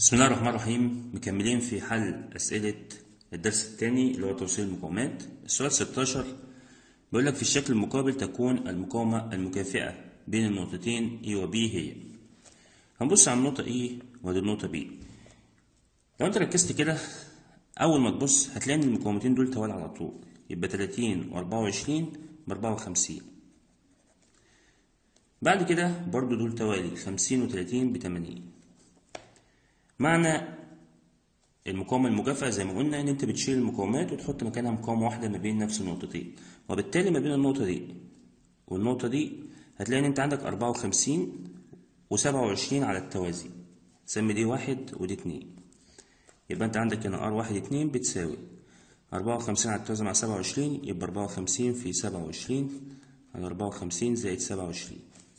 بسم الله الرحمن الرحيم مكملين في حل أسئلة الدرس الثاني اللي هو توصيل المقاومات السؤال 16 بيقول لك في الشكل المقابل تكون المقاومة المكافئة بين النقطتين E و B هي هنبص على النقطة E وادي النقطة B لو انت ركزت كده أول ما تبص هتلاقي إن المقاومتين دول توالي على طول يبقى 30 و 24 ب 54 بعد كده برضو دول توالي 50 و 30 ب 80 معنى المقاومة المكافئة زي ما قلنا إن أنت بتشيل المقاومات وتحط مكانها مقاومة واحدة ما بين نفس النقطتين وبالتالي ما بين النقطة دي والنقطة دي هتلاقي إن أنت عندك أربعة وخمسين وسبعة وعشرين على التوازي سمي دي واحد ودي اتنين يبقى أنت عندك هنا ار واحد اتنين بتساوي أربعة وخمسين على التوازي مع سبعة وعشرين يبقى أربعة وخمسين في سبعة وعشرين على أربعة وخمسين زائد سبعة وعشرين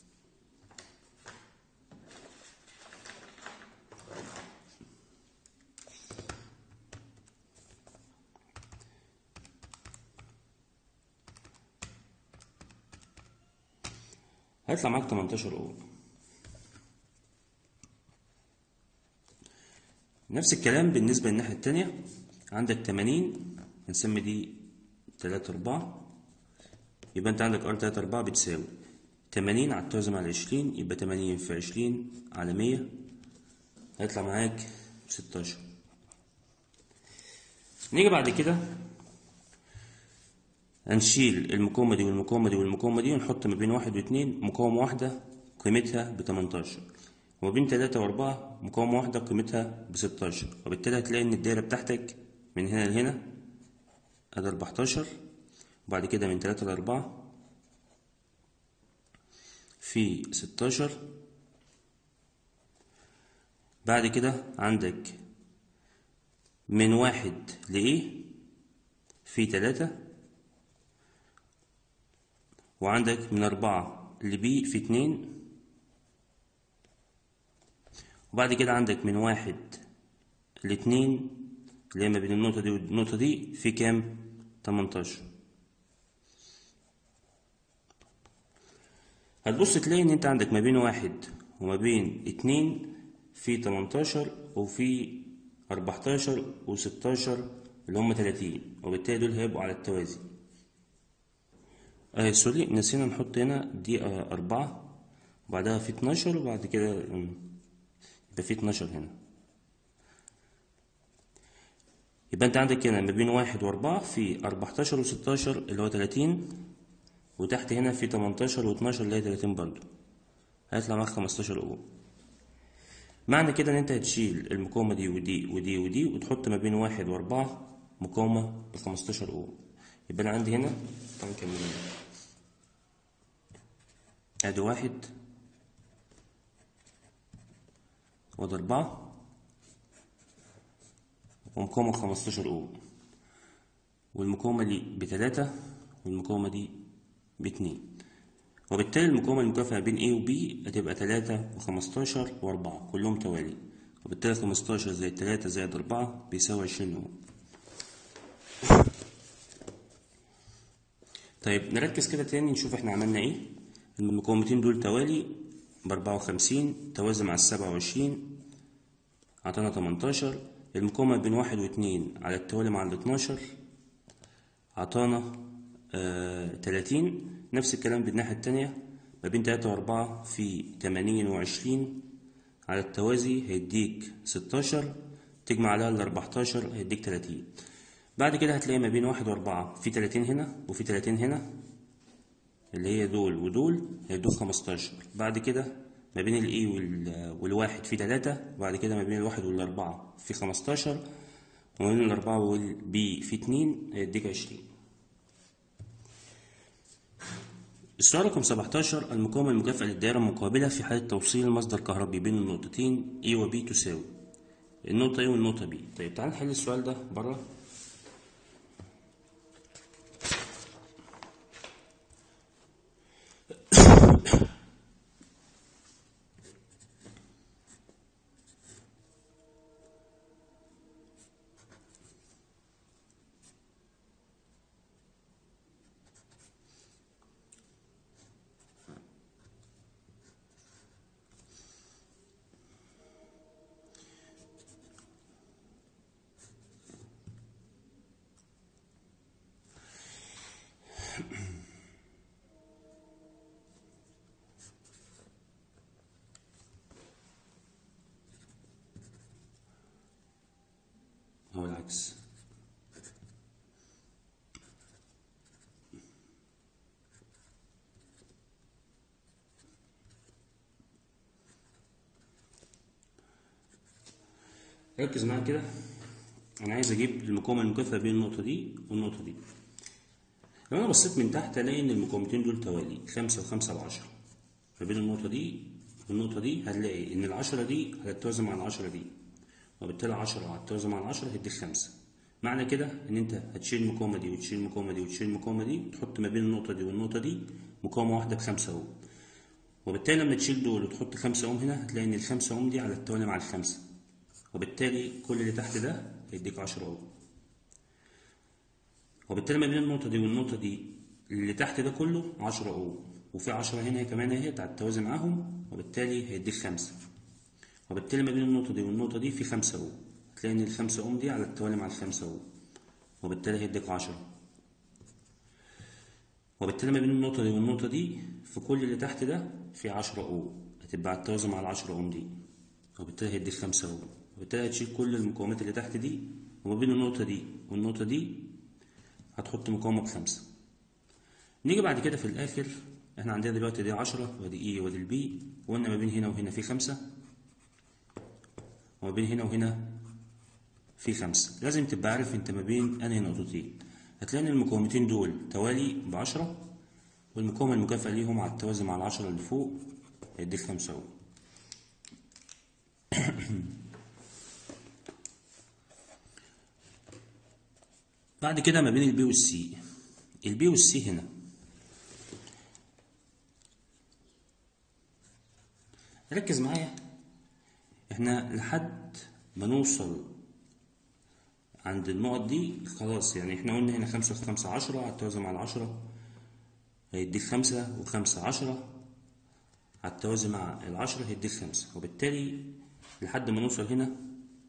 هيطلع معاك 18 اوم نفس الكلام بالنسبة للناحية التانية عندك 80 هنسمي دي 3 4 يبقى انت عندك ار 3 4 بتساوي 80 على التوازن على 20 يبقى 80 في 20 على 100 هيطلع معاك 16 نيجي بعد كده هنشيل المقاومة دي والمقاومة دي والمقاومة دي ونحط ما بين واحد واتنين مقاومة واحدة قيمتها بتمنتاشر وما بين تلاتة وأربعة مقاومة واحدة قيمتها بستاشر وبالتالي هتلاقي إن الدايرة بتاعتك من هنا لهنا أدي أربعتاشر وبعد كده من تلاتة لأربعة في ستاشر بعد كده عندك من واحد لإيه في تلاتة وعندك من أربعة لبي في اتنين وبعد كده عندك من واحد لاتنين اللي هي ما بين النقطة دي والنقطة دي في كام؟ تمنتاشر هتبص تلاقي إن أنت عندك ما بين واحد وما بين اتنين في تمنتاشر وفي أربعتاشر وستاشر اللي هم تلاتين وبالتالي دول هيبقوا على التوازي آه سوري نسينا نحط هنا دي آه أربعة وبعدها في اتناشر وبعد كده يبقى في اتناشر هنا يبقى انت عندك هنا ما بين واحد وأربعة في أربعتاشر وستاشر اللي هو تلاتين وتحت هنا في تمنتاشر واتناشر اللي هي تلاتين برضو هيطلع معاك خمستاشر أوم معنى كده إن أنت هتشيل المقاومة دي ودي ودي ودي وتحط ما بين واحد وأربعة مقاومة بخمستاشر أوم يبقى أنا عندي هنا طبعا كملين ادي واحد وادي أربعة ومقاومة خمستاشر أوم والمقاومة دي بتلاتة والمقاومة دي باتنين وبالتالي المقاومة المكافئة بين A و B هتبقى تلاتة وخمستاشر وأربعة كلهم توالي وبالتالي خمستاشر زائد تلاتة زائد أربعة بيساوي عشرين أوم طيب نركز كده تاني نشوف احنا عملنا ايه المقاومتين دول توالي بأربعة وخمسين توازي مع السبعة وعشرين عطانا تمنتاشر المقاومة بين واحد واتنين على التوالي مع الاتناشر عطانا آه تلاتين نفس الكلام بالناحية التانية ما بين تلاتة وأربعة في تمانين وعشرين على التوازي هيديك ستاشر تجمع عليها الأربعتاشر هيديك تلاتين بعد كده هتلاقي ما بين واحد وأربعة في تلاتين هنا وفي تلاتين هنا اللي هي دول ودول هيدوك خمستاشر بعد كده ما بين الإي والواحد في تلاتة وبعد كده ما بين الواحد والأربعة في خمستاشر وما بين الأربعة والبي في اتنين هيديك عشرين السؤال رقم 17 المقاومة المكافئة للدائرة المقابلة في حالة توصيل مصدر كهربي بين النقطتين A و B تساوي النقطة A والنقطة B طيب تعال نحل السؤال ده بره والعكس ركز معايا كده انا عايز اجيب المقاومه المكافئه بين النقطه دي والنقطه دي لو انا بصيت من تحت الاقي ان المقاومتين دول توالي خمسة وخمسة بعشرة ما بين النقطة دي والنقطة دي هنلاقي ان العشرة دي هتتوازن مع العشرة دي وبالتالي عشرة هتتوازن مع العشرة هيديك خمسة معنى كده ان انت هتشيل المقاومة دي وتشيل المقاومة دي وتشيل المقاومة دي وتحط ما بين النقطة دي والنقطة دي مقاومة واحدة بخمسة اوم وبالتالي لما تشيل دول وتحط خمسة اوم هنا هتلاقي ان الخمسة اوم دي على التوالي مع الخمسة وبالتالي كل اللي تحت ده هيديك عشرة اوم وبالتالي ما بين النقطة دي والنقطة دي اللي تحت ده كله عشرة أوم وفي عشرة هنا كمان اهي على التوازي معاهم وبالتالي هيديك خمسة وبالتالي ما بين النقطة دي والنقطة دي في خمسة أوم هتلاقي إن الخمسة أوم دي على التوالي مع الخمسة أوم وبالتالي هيديك عشرة وبالتالي ما بين النقطة دي والنقطة دي في كل اللي تحت ده في عشرة أوم هتبقى على التوازي مع العشرة أوم دي وبالتالي هيديك خمسة أوم وبالتالي هتشيل كل المقاومات اللي تحت دي وما بين النقطة دي والنقطة دي هتحط مقاومة بخمسة نيجي بعد كده في الآخر احنا عندنا دلوقتي دي عشرة ودي اي ودي البي وقلنا ما بين هنا وهنا في خمسة وما بين هنا وهنا في خمسة لازم تبقى عارف انت ما بين انهي نقطتين هتلاقي ان المقاومتين دول توالي بعشرة والمقاومة المكافئة ليهم على التوازي مع العشرة اللي فوق هيديك خمسة اهو بعد كده ما بين البي والسي البي والسي هنا ركز معايا احنا لحد ما نوصل عند النقط دي خلاص يعني احنا قلنا هنا خمسة في خمسة عشرة على التوازي مع العشرة هيديك خمسة وخمسة عشرة على التوازي مع العشرة هيديك خمسة وبالتالي لحد ما نوصل هنا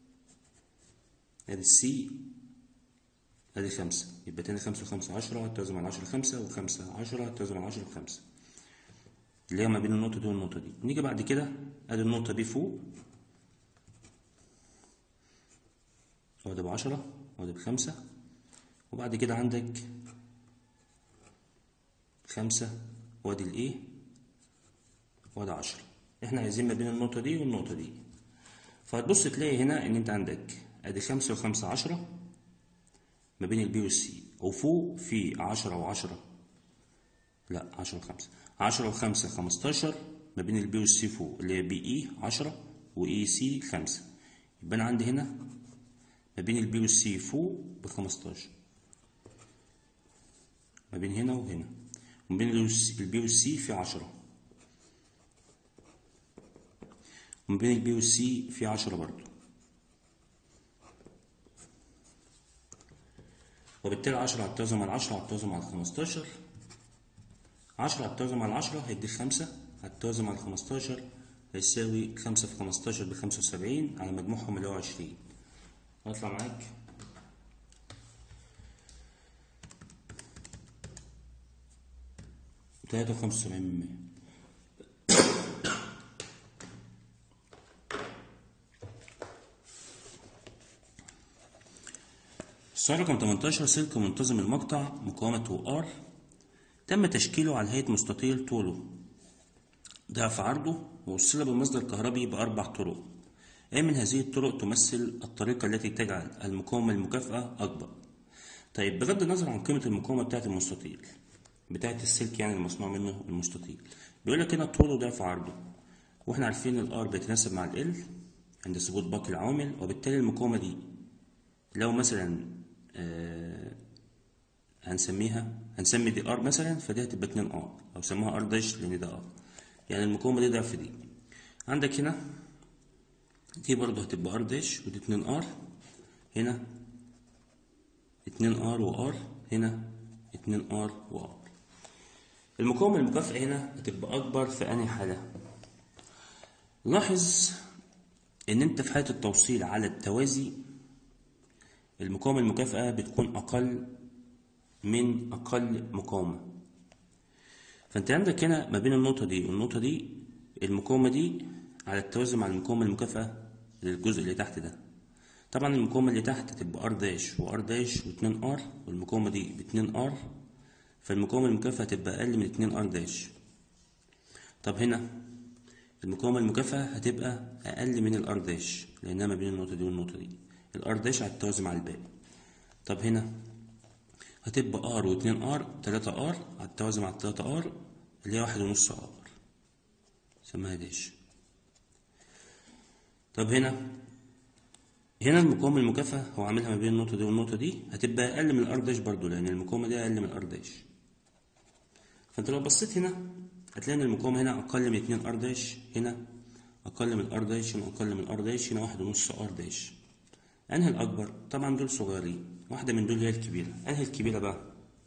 ادي السي ادي خمسة يبقى تاني خمسة وخمسة عشرة التوازن مع العشرة خمسة وخمسة عشرة التوازن مع العشرة خمسة اللي هي ما بين النقطة دي والنقطة دي نيجي بعد كده ادي النقطة دي فوق وادي بعشرة وادي بخمسة وبعد كده عندك خمسة وادي الايه وادي عشرة احنا عايزين ما بين النقطة دي والنقطة دي فهتبص تلاقي هنا ان انت عندك ادي خمسة وخمسة عشرة ما بين البي والسي وفوق في عشرة وعشرة لا عشرة وخمسة عشرة وخمسة خمستاشر ما بين البي والسي فوق اللي هي بي اي عشرة واي سي خمسة يبقى أنا عندي هنا ما بين البي والسي فوق بخمستاشر ما بين هنا وهنا وما بين البي والسي في عشرة وما بين البي والسي في عشرة برضو وبالتالي عشرة على التوازن مع العشرة على التوازن مع الخمستاشر عشرة على التوازن مع العشرة هيديك خمسة على التوازن مع الخمستاشر هيساوي خمسة في خمستاشر بخمسة وسبعين على مجموعهم اللي هو عشرين هيطلع معاك تلاتة وخمسة وسبعين من مية السؤال رقم 18 سلك منتظم المقطع مقاومته R تم تشكيله على هيئة مستطيل طوله ضعف عرضه ووصل بمصدر كهربي بأربع طرق أي من هذه الطرق تمثل الطريقة التي تجعل المقاومة المكافئة أكبر طيب بغض النظر عن قيمة المقاومة بتاعة المستطيل بتاعة السلك يعني المصنوع منه المستطيل بيقول لك هنا طوله ضعف عرضه واحنا عارفين الار بيتناسب مع ال عند ثبوت باقي العوامل وبالتالي المقاومة دي لو مثلا آه هنسميها هنسمي دي ار مثلا فدي هتبقى 2 ار او سموها ار داش لان ده ار يعني المقاومه دي ضعف دي عندك هنا دي برضه هتبقى ار داش ودي 2 ار هنا 2 ار وار هنا 2 ار وار المقاومه المكافئه هنا هتبقى اكبر في انهي حاله لاحظ ان انت في حاله التوصيل على التوازي المقاومه المكافئه بتكون اقل من أقل مقاومة فأنت عندك هنا ما بين النقطة دي والنقطة دي المقاومة دي على التوازي مع المقاومة المكافئة للجزء اللي تحت ده طبعا المقاومة اللي تحت هتبقى ار داش وار داش واتنين ار والمقاومة دي باتنين ار فالمقاومة المكافئة هتبقى أقل من اتنين ار داش طب هنا المقاومة المكافئة هتبقى أقل من الار داش لأنها ما بين النقطة دي والنقطة دي الار داش هتتوازي مع الباقي طب هنا هتبقى ار واتنين ار تلاتة ار هتتوازي مع التلاتة ار اللي هي واحد ونص ار سماها داش طب هنا هنا المقاومة المكافئة هو عاملها ما بين النقطة دي والنقطة دي هتبقى أقل من الار داش برضو لأن المقاومة دي أقل من الار داش فأنت لو بصيت هنا هتلاقي إن المقاومة هنا أقل من اتنين ار داش هنا أقل من الار داش هنا أقل من الار داش هنا واحد ونص ار داش أنهي الأكبر؟ طبعا دول صغيرين واحدة من دول هي الكبيرة أنهي الكبيرة بقى؟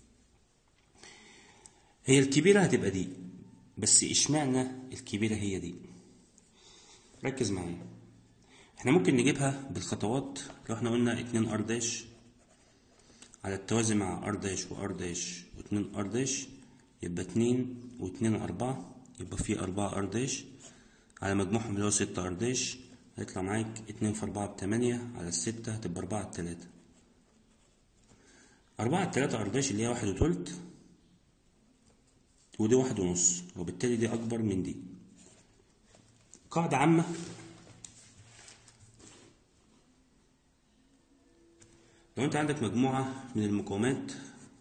هي الكبيرة هتبقى دي بس اشمعنى الكبيرة هي دي؟ ركز معايا احنا ممكن نجيبها بالخطوات لو احنا قلنا اتنين ار داش على التوازي مع ار داش وار داش واتنين ار داش يبقى اتنين واتنين اربعة يبقى في اربعة ار داش على مجموعهم اللي هو ستة ار داش هيطلع معاك اتنين في اربعة بتمانية على الستة هتبقى اربعة التلاتة أربعة التلاتة ار داش اللي هي واحد وتلت ودي واحد ونص وبالتالي دي أكبر من دي قاعدة عامة لو انت عندك مجموعة من المقاومات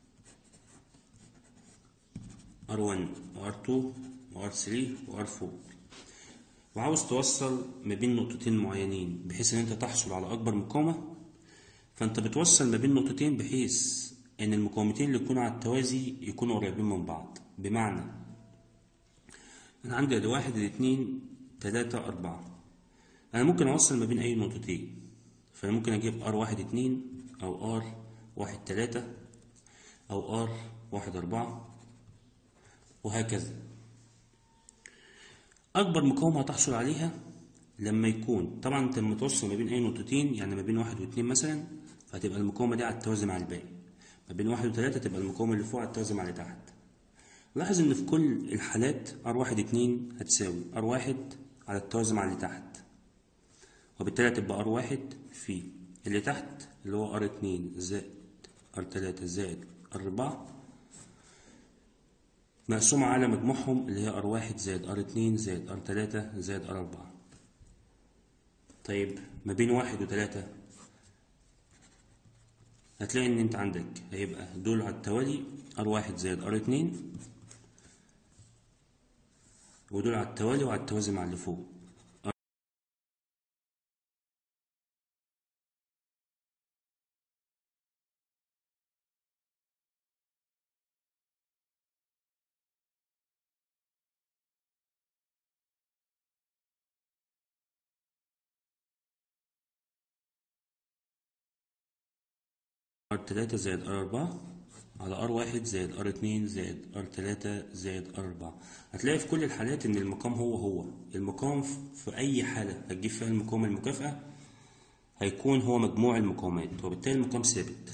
R1 وR2 وR3 وR4 وعاوز توصل ما بين نقطتين معينين بحيث ان انت تحصل على اكبر مقاومة فانت بتوصل ما بين نقطتين بحيث ان المقاومتين اللي يكونوا على التوازي يكونوا قريبين من بعض بمعنى انا عندي ادي واحد ادي اتنين تلاتة اربعة انا ممكن اوصل ما بين اي نقطتين فانا ممكن اجيب ار واحد اتنين او ار واحد تلاتة او ار واحد اربعة وهكذا اكبر مقاومة هتحصل عليها لما يكون طبعا انت لما توصل ما بين اي نقطتين يعني ما بين واحد واتنين مثلا فهتبقى المقاومة دي على التوازي مع الباقي ما بين واحد وتلاتة تبقى المقاومة اللي فوق على التوازي مع اللي تحت لاحظ ان في كل الحالات ار واحد اتنين هتساوي ار واحد على التوازي مع اللي تحت وبالتالي هتبقى ار واحد في اللي تحت اللي هو ار اتنين زائد ار تلاتة زائد ار اربعة مقسومة على مجموعهم اللي هي ار واحد زائد ار اتنين زائد ار تلاتة زائد ار اربعة طيب ما بين واحد وتلاتة هتلاقي ان انت عندك هيبقى دول على التوالي ار واحد زائد ار اتنين ودول على التوالي وعلى التوازي مع اللي فوق ار تلاتة زائد ار أربعة على ار واحد زائد ار اتنين زائد ار تلاتة زائد ار أربعة هتلاقي في كل الحالات إن المقام هو هو المقام في أي حالة هتجيب فيها المقاومة المكافئة هيكون هو مجموع المقاومات وبالتالي المقام ثابت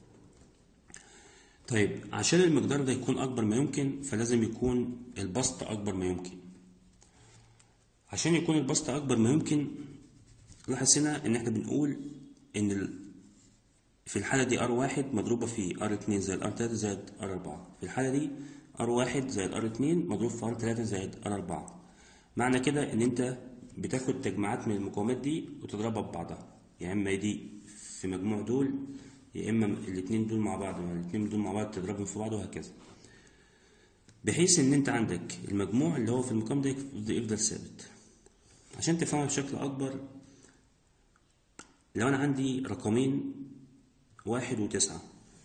طيب عشان المقدار ده يكون أكبر ما يمكن فلازم يكون البسط أكبر ما يمكن عشان يكون البسط أكبر ما يمكن لاحظ هنا إن إحنا بنقول إن ال... في الحالة دي ار واحد مضروبة في ار اتنين زائد ار تلاتة زائد ار أربعة في الحالة دي ار واحد زائد ار اتنين مضروب في ار تلاتة زائد ار أربعة معنى كده إن أنت بتاخد تجمعات من المقاومات دي وتضربها ببعضها يا إما دي في مجموع دول يا إما الاتنين دول مع بعض يعني الاتنين دول مع بعض تضربهم في بعض وهكذا بحيث إن أنت عندك المجموع اللي هو في المقام ده يفضل ثابت عشان تفهمها بشكل أكبر لو أنا عندي رقمين واحد وتسعة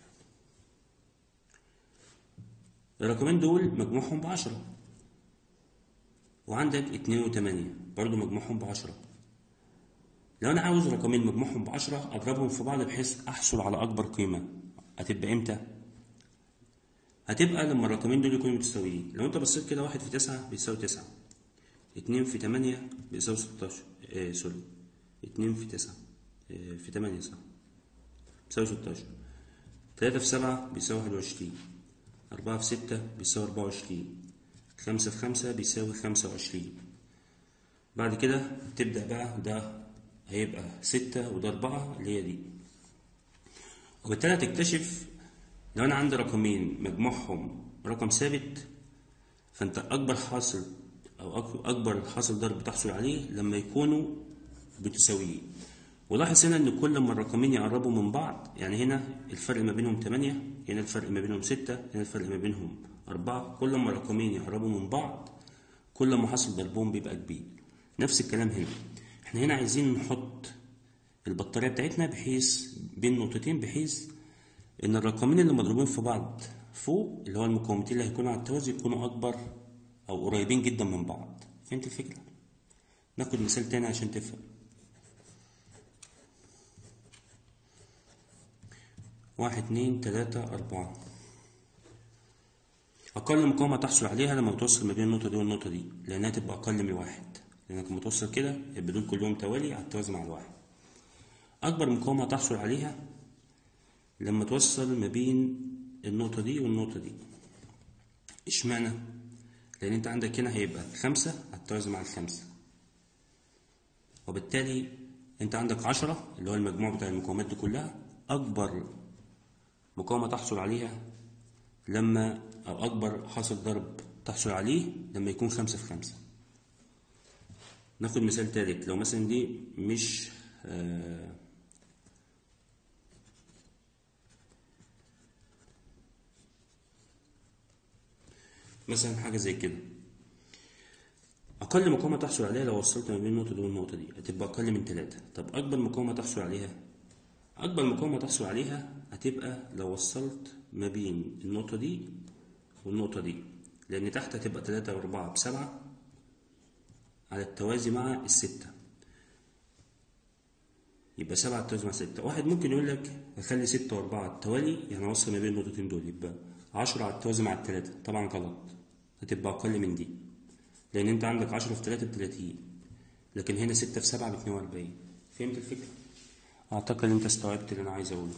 الرقمين دول مجموعهم بعشرة وعندك اتنين وتمانية برضو مجموعهم بعشرة لو أنا عاوز رقمين مجموعهم بعشرة أضربهم في بعض بحيث أحصل على أكبر قيمة هتبقى إمتى؟ هتبقى لما الرقمين دول يكونوا متساويين لو أنت بصيت كده واحد في تسعة بيساوي تسعة اتنين في تمانية بيساوي ستاشر آه سوري اتنين في تسعة آه في تمانية صح بيساوي ستاشر تلاتة في سبعة بيساوي واحد وعشرين أربعة في ستة بيساوي أربعة وعشرين خمسة في خمسة بيساوي خمسة وعشرين بعد كده تبدأ بقى ده هيبقى ستة وده أربعة اللي هي دي وبالتالي هتكتشف لو أنا عندي رقمين مجموعهم رقم ثابت فأنت أكبر حاصل أو أك- أكبر حاصل ضرب بتحصل عليه لما يكونوا بتساويين ولاحظ هنا إن كل ما الرقمين يقربوا من بعض يعني هنا الفرق ما بينهم 8 هنا الفرق ما بينهم 6 هنا الفرق ما بينهم 4 كل ما الرقمين يقربوا من بعض كل ما حاصل ضربهم بيبقى كبير نفس الكلام هنا احنا هنا عايزين نحط البطارية بتاعتنا بحيث بين نقطتين بحيث ان الرقمين اللي مضروبين في بعض فوق اللي هو المقاومتين اللي هيكونوا على التوازي يكونوا اكبر او قريبين جدا من بعض فهمت الفكرة ناخد مثال تاني عشان تفهم واحد اتنين تلاتة أربعة أقل مقاومة تحصل عليها لما توصل ما بين النقطة دي والنقطة دي لأنها تبقى أقل من الواحد لأنك لما توصل كده يبقى دول كلهم توالي على التوازي مع الواحد أكبر مقاومة تحصل عليها لما توصل ما بين النقطة دي والنقطة دي اشمعنى؟ لأن أنت عندك هنا هيبقى خمسة على التوازي مع الخمسة وبالتالي أنت عندك عشرة اللي هو المجموع بتاع المقاومات دي كلها أكبر مقاومة تحصل عليها لما أو أكبر حاصل ضرب تحصل عليه لما يكون خمسة في خمسة ناخد مثال تالت لو مثلا دي مش آه مثلا حاجة زي كده أقل مقاومة تحصل عليها لو وصلت ما بين النقطة دي والنقطة دي هتبقى أقل من تلاتة طب أكبر مقاومة تحصل عليها أكبر مقاومة تحصل عليها هتبقى لو وصلت ما بين النقطة دي والنقطة دي لأن تحت هتبقى تلاتة وأربعة بسبعة على التوازي مع الستة يبقى سبعة على التوازي مع ستة واحد ممكن يقول لك أخلي ستة وأربعة على التوالي يعني أوصل ما بين النقطتين دول يبقى عشرة على التوازي مع التلاتة طبعا غلط هتبقى أقل من دي لأن أنت عندك عشرة في تلاتة بتلاتين لكن هنا ستة في سبعة باتنين وأربعين فهمت الفكرة؟ أعتقد أنت استوعبت اللي أنا عايز أقوله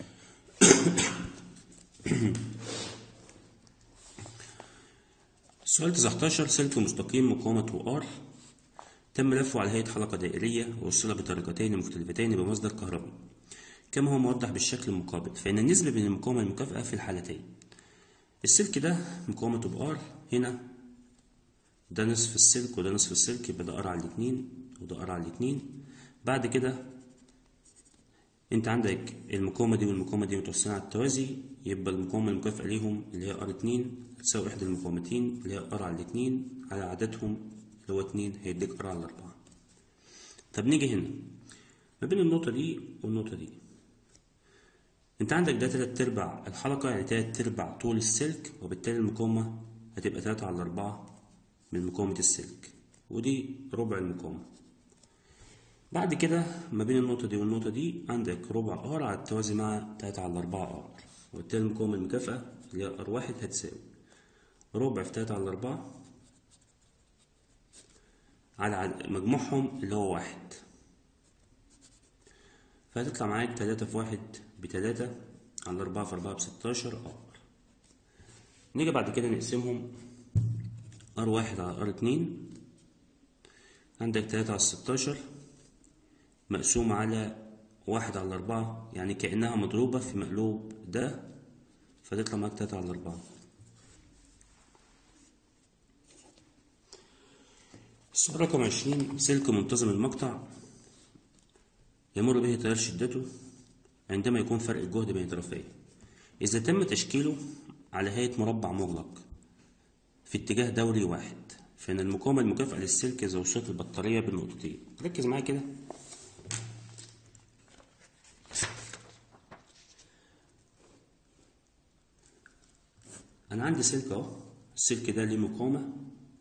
السؤال 19 سلك مستقيم مقاومة ار تم لفه على هيئة حلقة دائرية ووصل بطريقتين مختلفتين بمصدر كهربي كما هو موضح بالشكل المقابل فإن النسبة بين المقاومة المكافئة في الحالتين السلك ده مقاومة بار هنا ده نصف السلك وده نصف السلك يبقى ده ار على الاتنين وده ار على الاتنين بعد كده انت عندك المقاومة دي والمقاومة دي متوصلين على التوازي يبقى المقاومة المكافئة ليهم اللي هي ار اتنين تساوي إحدى المقاومتين اللي هي ار على الاتنين على عددهم اللي هو اتنين هيديك ار على أربعة طب نيجي هنا ما بين النقطة دي والنقطة دي انت عندك ده تلات ارباع الحلقة يعني تلات ارباع طول السلك وبالتالي المقاومة هتبقى تلاتة على أربعة من مقاومة السلك ودي ربع المقاومة بعد كده ما بين النقطة دي والنقطة دي عندك ربع ار على التوازي مع تلاتة على أربعة ار وبالتالي المقاومة المكافأة اللي هي ار واحد هتساوي ربع في تلاتة على أربعة على عد- مجموعهم اللي هو واحد فهتطلع معاك تلاتة في واحد بتلاتة على أربعة في أربعة بستاشر ار نيجي بعد كده نقسمهم ار واحد على ار اتنين عندك تلاتة على ستاشر مقسوم على واحد على أربعة يعني كأنها مضروبة في مقلوب ده فتطلع معاك تلاتة على أربعة السؤال رقم عشرين سلك منتظم المقطع يمر به تيار شدته عندما يكون فرق الجهد بين طرفيه إذا تم تشكيله على هيئة مربع مغلق في اتجاه دوري واحد فإن المقاومة المكافئة للسلك إذا وصلت البطارية بالنقطتين ركز معايا كده أنا عندي سلك أهو السلك ده ليه مقاومة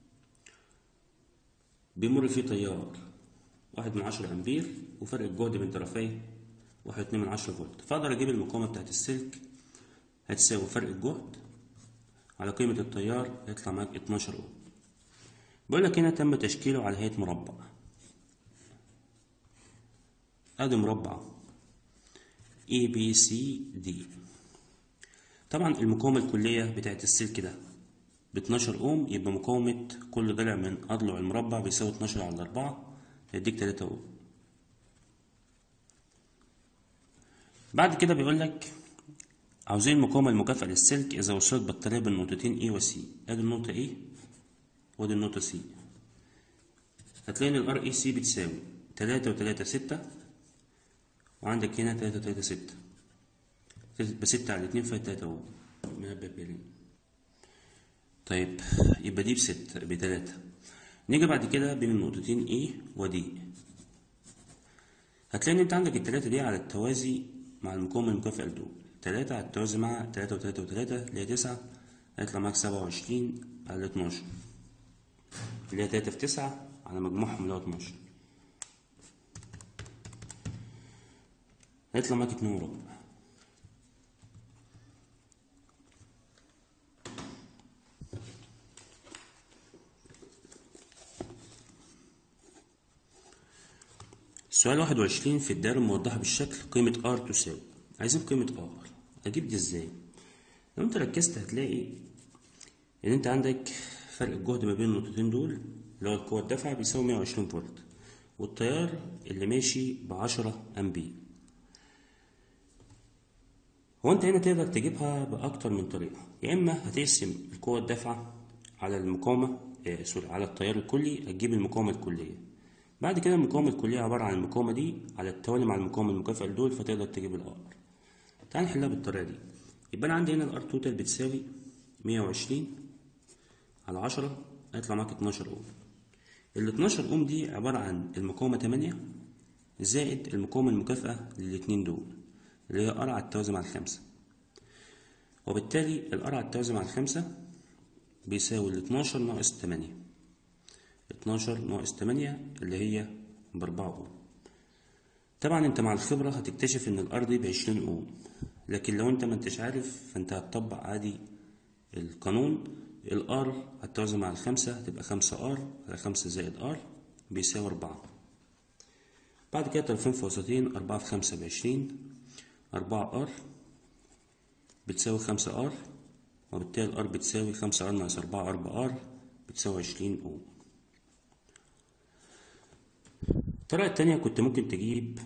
بيمر فيه تيار واحد من عشرة أمبير وفرق الجهد بين طرفيه واحد اتنين من عشرة فولت فأقدر أجيب المقاومة بتاعت السلك هتساوي فرق الجهد على قيمة التيار هيطلع معاك 12 أوم بيقول لك هنا تم تشكيله على هيئة مربع ادي مربع A B C D طبعا المقاومة الكلية بتاعت السلك ده ب 12 اوم يبقى مقاومة كل ضلع من أضلع المربع بيساوي 12 على 4 هيديك 3 اوم بعد كده بيقول لك عاوزين المقاومة المكافئة للسلك إذا وصلت بطارية بين نقطتين A و C أدي النقطة A وأدي النقطة C هتلاقي إن الار اي سي بتساوي تلاتة وتلاتة ستة وعندك هنا تلاتة وتلاتة ستة بستة على الاتنين فيها تلاتة اهو منبه بيرين طيب يبقى دي بستة بتلاتة نيجي بعد كده بين النقطتين A و D هتلاقي إن أنت عندك التلاتة دي على التوازي مع المقاومة المكافئة لدول تلاتة على التوازي مع تلاتة وتلاتة وتلاتة اللي هي تسعة هيطلع معاك سبعة وعشرين على اتناشر اللي هي تلاتة في تسعة على مجموعهم اللي هو اتناشر هيطلع معاك اتنين وربع سؤال واحد وعشرين في الدائرة الموضحة بالشكل قيمة R تساوي عايزين قيمة R أجيب دي ازاي؟ لو أنت ركزت هتلاقي إن أنت عندك فرق الجهد ما بين النقطتين دول اللي هو القوة الدافعة بيساوي 120 فولت والتيار اللي ماشي بعشرة أمبير هو أنت هنا تقدر تجيبها بأكتر من طريقة يا إما هتقسم القوة الدافعة على المقاومة آه سوري على التيار الكلي هتجيب المقاومة الكلية بعد كده المقاومة الكلية عبارة عن المقاومة دي على التوالي مع المقاومة المكافئة لدول فتقدر تجيب الار تعال نحلها بالطريقة دي يبقى أنا عندي هنا الار توتال بتساوي 120 على 10 هيطلع معاك 12 اوم ال 12 اوم دي عبارة عن المقاومة 8 زائد المقاومة المكافئة للاتنين دول اللي هي ار على التوازي مع الخمسة وبالتالي الار على التوازي مع الخمسة بيساوي ال 12 ناقص 8 12 ناقص 8 اللي هي بأربعة أوم طبعا انت مع الخبرة هتكتشف ان الار دي بعشرين اوم لكن لو انت ما انتش عارف فانت هتطبق عادي القانون الار هتوازن مع الخمسة هتبقى خمسة ار على خمسة زائد ار بيساوي أربعة بعد كده طرفين في وسطين أربعة في خمسة بعشرين أربعة ار بتساوي خمسة ار وبالتالي الار بتساوي خمسة ار ناقص أربعة أربعة ار بتساوي عشرين اوم الطريقة التانية كنت ممكن تجيب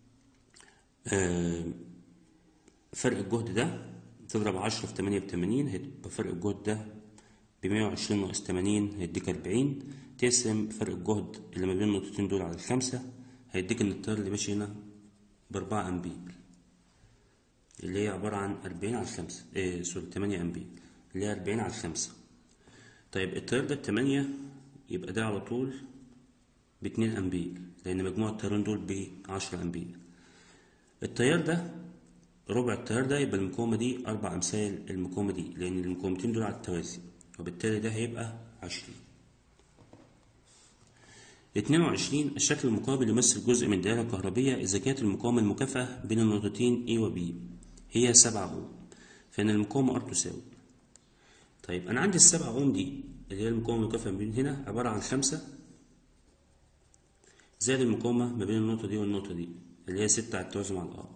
آه فرق الجهد ده تضرب عشرة في تمانية بتمانين هيبقى فرق الجهد ده بمية وعشرين ناقص تمانين هيديك أربعين تقسم فرق الجهد اللي ما بين النقطتين دول على الخمسة هيديك إن التيار اللي ماشي هنا بأربعة أمبير اللي هي عبارة عن أربعين على الخمسة إيه سوري تمانية أمبير اللي هي أربعين على الخمسة طيب التيار ده التمانية يبقى ده على طول باتنين أمبير لأن مجموع التيارين دول بعشرة أمبير التيار ده ربع التيار ده يبقى المقاومة دي أربع أمثال المقاومة دي لأن المقاومتين دول على التوازي وبالتالي ده هيبقى عشرين اتنين وعشرين الشكل المقابل يمثل جزء من دائرة كهربية إذا كانت المقاومة المكافئة بين النقطتين A و B هي سبعة أوم فإن المقاومة R تساوي طيب أنا عندي السبعة أوم دي اللي هي المقاومة المكافئة بين هنا عبارة عن خمسة زائد المقاومة ما بين النقطة دي والنقطة دي اللي هي ستة على التوازي مع الآر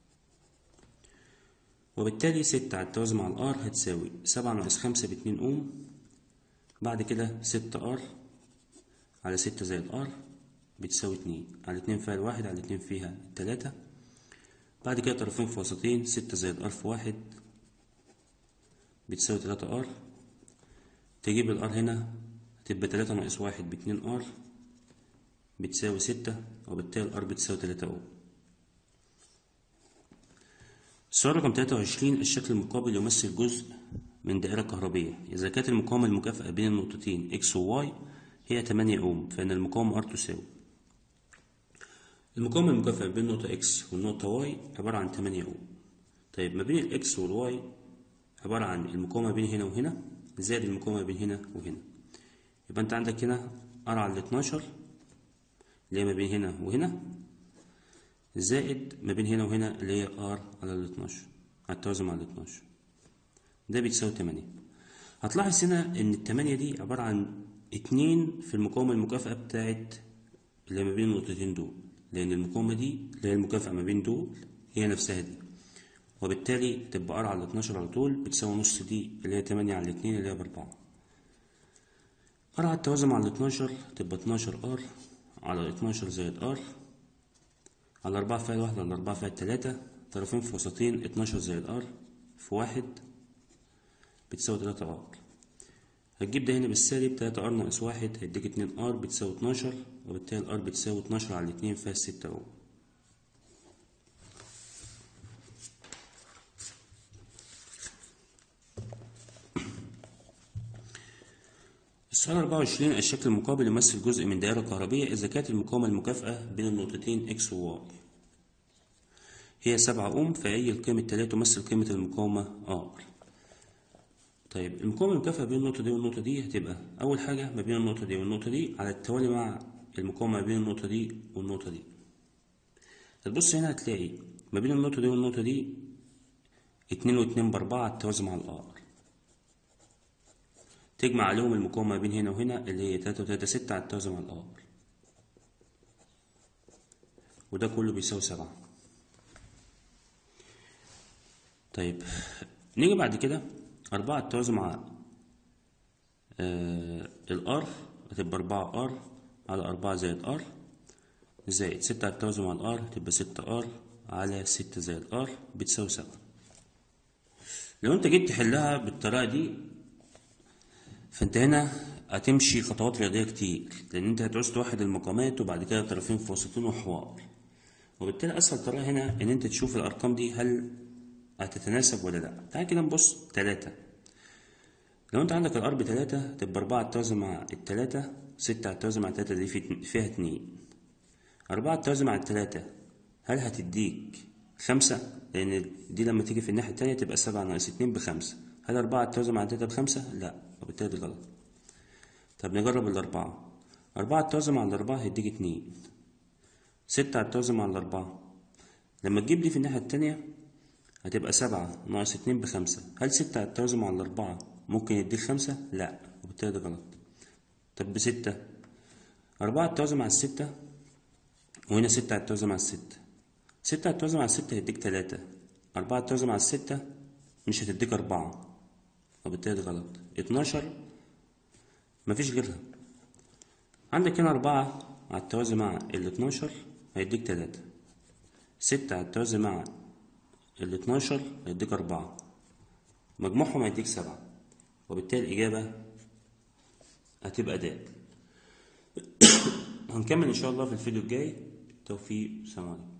وبالتالي ستة على التوازي مع الآر هتساوي سبعة ناقص خمسة باتنين أوم بعد كده ستة آر على ستة زائد آر بتساوي اتنين على اتنين فيها الواحد على اتنين فيها التلاتة بعد كده طرفين في وسطين ستة زائد آر في واحد بتساوي تلاتة آر تجيب الآر هنا هتبقى تلاتة ناقص واحد باتنين آر بتساوي ستة وبالتالي الار بتساوي تلاتة اوم السؤال رقم تلاتة وعشرين الشكل المقابل يمثل جزء من دائرة كهربية إذا كانت المقاومة المكافئة بين النقطتين إكس وواي هي تمانية أوم فإن المقاومة ار تساوي المقاومة المكافئة بين النقطة إكس والنقطة واي عبارة عن تمانية أوم طيب ما بين الإكس والواي عبارة عن المقاومة بين هنا وهنا زائد المقاومة بين هنا وهنا يبقى أنت عندك هنا ار على اتناشر اللي هي ما بين هنا وهنا زائد ما بين هنا وهنا اللي هي ار على ال 12 على التوازي مع ال 12 ده بتساوي 8 هتلاحظ هنا ان التمانية دي عبارة عن اتنين في المقاومة المكافئة بتاعت اللي ما بين النقطتين دول لأن المقاومة دي اللي هي المكافئة ما بين دول هي نفسها دي وبالتالي تبقى ار على 12 على طول بتساوي نص دي اللي هي 8 على 2 اللي هي بأربعة ار على التوازي مع ال 12 تبقى 12 ار على 12 زائد ار على 4 فيها الواحدة على 4 فيها التلاتة طرفين في وسطين اتناشر زائد ار في واحد بتساوي تلاتة ار هتجيب ده هنا بالسالب تلاتة ار ناقص واحد هيديك اتنين ار بتساوي اتناشر وبالتالي الار بتساوي اتناشر على الاتنين فيها الستة اوم السؤال 24 الشكل المقابل يمثل جزء من دائرة كهربية إذا كانت المقاومة المكافئة بين النقطتين X و Y هي 7 أوم فأي القيمة التالية تمثل قيمة المقاومة R طيب المقاومة المكافئة بين النقطة دي والنقطة دي هتبقى أول حاجة ما بين النقطة دي والنقطة دي على التوالي مع المقاومة ما بين النقطة دي والنقطة دي هتبص هنا هتلاقي ما بين النقطة دي والنقطة دي اتنين واتنين بأربعة على التوازي مع الآر تجمع عليهم المقاومة بين هنا وهنا اللي هي تلاتة وتلاتة ستة على التوازي مع الآر وده كله بيساوي سبعة طيب نيجي بعد كده أربعة على التوازي مع آه الآر هتبقى أربعة آر على أربعة زائد آر زائد ستة على التوازي مع الآر تبقى ستة آر على ستة زائد آر بتساوي سبعة لو أنت جيت تحلها بالطريقة دي فانت هنا هتمشي خطوات رياضيه كتير لان انت هتعوز توحد المقامات وبعد كده طرفين في وسطين وحوار وبالتالي اسهل طريقه هنا ان انت تشوف الارقام دي هل هتتناسب ولا لا تعال كده نبص تلاتة لو انت عندك الار بتلاتة تبقى أربعة التوازي مع التلاتة ستة على التوازي مع التلاتة دي في فيها اتنين أربعة التوازي مع التلاتة هل هتديك خمسة لأن دي لما تيجي في الناحية التانية تبقى سبعة ناقص اتنين بخمسة هل أربعة التوازي مع التلاتة بخمسة؟ لأ وبالتالي دي غلط طب نجرب الأربعة أربعة التوازي مع الأربعة هيديك اتنين ستة على التوازي مع الأربعة لما تجيب دي في الناحية التانية هتبقى سبعة ناقص اتنين بخمسة هل ستة على التوازي مع الأربعة ممكن يديك خمسة؟ لأ وبالتالي ده غلط طب بستة أربعة على التوازي مع الستة وهنا ستة على التوازي مع الستة ستة على التوازي مع الستة هيديك تلاتة أربعة على التوازي مع الستة مش هتديك أربعة وبالتالي ده غلط اتناشر مفيش غيرها عندك هنا أربعة على التوازي مع الاتناشر هيديك تلاتة ستة على التوازي مع الاتناشر هيديك أربعة مجموعهم هيديك سبعة وبالتالي الإجابة هتبقى د هنكمل إن شاء الله في الفيديو الجاي بالتوفيق سلام عليكم